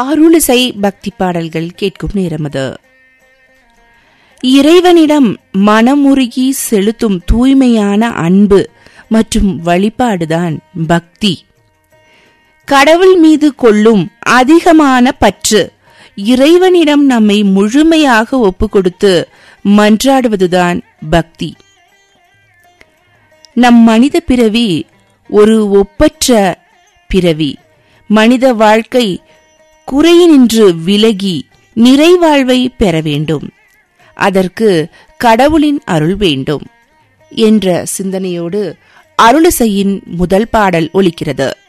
அருளிசை பக்தி பாடல்கள் கேட்கும் நேரமது இறைவனிடம் மனமுருகி செலுத்தும் தூய்மையான அன்பு மற்றும் வழிபாடுதான் பக்தி கடவுள் மீது கொள்ளும் அதிகமான பற்று இறைவனிடம் நம்மை முழுமையாக ஒப்புக்கொடுத்து மன்றாடுவதுதான் பக்தி நம் மனித பிறவி ஒரு ஒப்பற்ற பிறவி மனித வாழ்க்கை குறையினின்று விலகி நிறைவாழ்வை பெற வேண்டும் அதற்கு கடவுளின் அருள் வேண்டும் என்ற சிந்தனையோடு அருளிசையின் முதல் பாடல் ஒலிக்கிறது